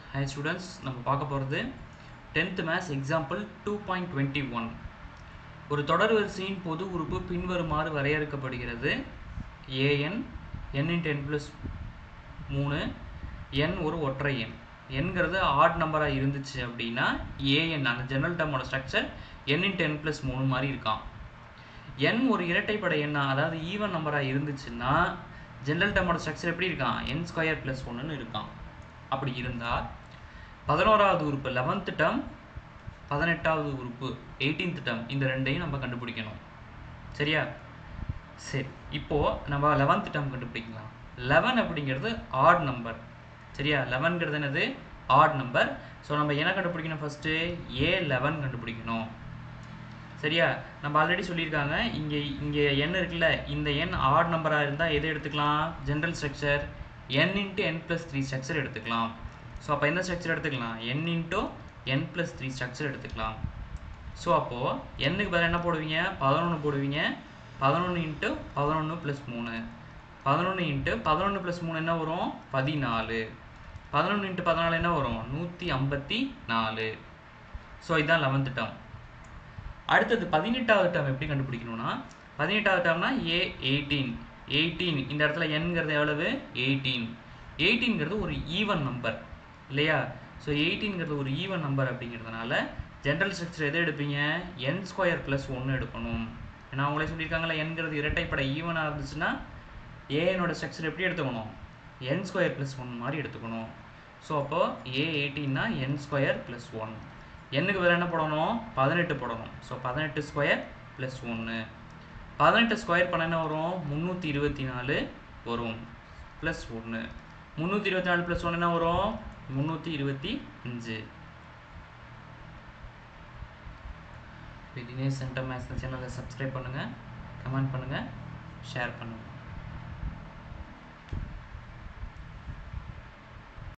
high students நம்ம பார்க்க போகிறது tenth maths example two point twenty one ஒரு தொடர் வரிசையின் பொது உறுப்பு பின்வருமாறு வரையறுக்கப்படுகிறது a n n into n plus மூணு என் ஒரு ஒற்றை எண் எண்கிறது ஆட் நம்பராக இருந்துச்சு அப்படின்னா ஏஎன் அந்த ஜெனரல் டேர்மோட structure n into n plus மூணு மாதிரி இருக்கான் என் ஒரு இரட்டைப்படை எண்ணா அதாவது ஈவன் நம்பராக இருந்துச்சுன்னா ஜெனரல் டேர்மோட ஸ்ட்ரக்சர் எப்படி இருக்கான் என் ஸ்கொயர் ப்ளஸ் ஒன்றுன்னு இருக்கான் அப்படி இருந்தால் பதினோராவது உறுப்பு லெவன்த்து டேர்ம் பதினெட்டாவது உறுப்பு எயிட்டீன்த் டேர்ம் இந்த ரெண்டையும் நம்ம கண்டுபிடிக்கணும் சரியா சரி இப்போது நம்ம லெவன்த் டேர்ம் கண்டுபிடிக்கலாம் லெவன் அப்படிங்கிறது ஆட் நம்பர் சரியா லெவன்கிறது என்னது ஆட் நம்பர் ஸோ நம்ம என்ன கண்டுபிடிக்கணும் ஃபஸ்ட்டு ஏ லெவன் கண்டுபிடிக்கணும் சரியா நம்ம ஆல்ரெடி சொல்லியிருக்காங்க இங்கே இங்கே எண் இருக்குல்ல இந்த எண் ஆட் நம்பராக இருந்தால் எதை எடுத்துக்கலாம் general structure n into n plus three structure எடுத்துக்கலாம் ஸோ அப்போ எந்த ஸ்ட்ரக்சர் எடுத்துக்கலாம் என் into n plus three structure எடுத்துக்கலாம் ஸோ அப்போது எண்ணுக்கு பதில் என்ன போடுவீங்க பதினொன்று போடுவீங்க பதினொன்று இன்ட்டு பதினொன்று ப்ளஸ் மூணு பதினொன்று இன்ட்டு பதினொன்று ப்ளஸ் மூணு என்ன வரும் பதினாலு பதினொன்று இன்ட்டு பதினாலு என்ன வரும் நூற்றி ஐம்பத்தி நாலு ஸோ இதுதான் லெவன்த்து டேர்ம் அடுத்தது பதினெட்டாவது டேர்ம் எப்படி கண்டுபிடிக்கணும்னா பதினெட்டாவது டேர்ம்னா ஏ எயிட்டீன் எயிட்டீன் இந்த இடத்துல எண்ங்கிறது எவ்வளவு எயிட்டீன் எயிட்டீன்கிறது ஒரு ஈவன் நம்பர் இல்லையா ஸோ எயிட்டீன்கிறது ஒரு ஈவன் நம்பர் அப்படிங்கிறதுனால ஜென்ரல் ஸ்ட்ரக்சர் எதை எடுப்பீங்க என் ஸ்கொயர் ப்ளஸ் ஒன்று எடுக்கணும் ஏன்னா அவங்களே சொல்லியிருக்காங்களா எண்கிறது இரட்டைப்படை ஈவனாக இருந்துச்சுன்னா ஏஎனோட ஸ்ட்ரக்சர் எப்படி எடுத்துக்கணும் என் ஸ்கொயர் ப்ளஸ் ஒன் மாதிரி எடுத்துக்கணும் ஸோ அப்போது ஏ எயிட்டீன்னா என் ஸ்கொயர் ப்ளஸ் ஒன் எண்ணுக்கு வேறு என்ன போடணும் பதினெட்டு போடணும் ஸோ பதினெட்டு ஸ்கொயர் ப்ளஸ் ஒன்று பதினெட்டு ஸ்கொயர் பண்ண என்ன வரும் முந்நூற்றி இருபத்தி நாலு வரும் ப்ளஸ் ஒன்று முந்நூற்றி இருபத்தி நாலு ப்ளஸ் ஒன்று என்ன வரும் முந்நூற்றி இருபத்தி அஞ்சு தினேஷ் சென்டர் மேத்ஸ் சேனலை சப்ஸ்கிரைப் பண்ணுங்கள் கமெண்ட் பண்ணுங்கள் ஷேர் பண்ணுங்கள்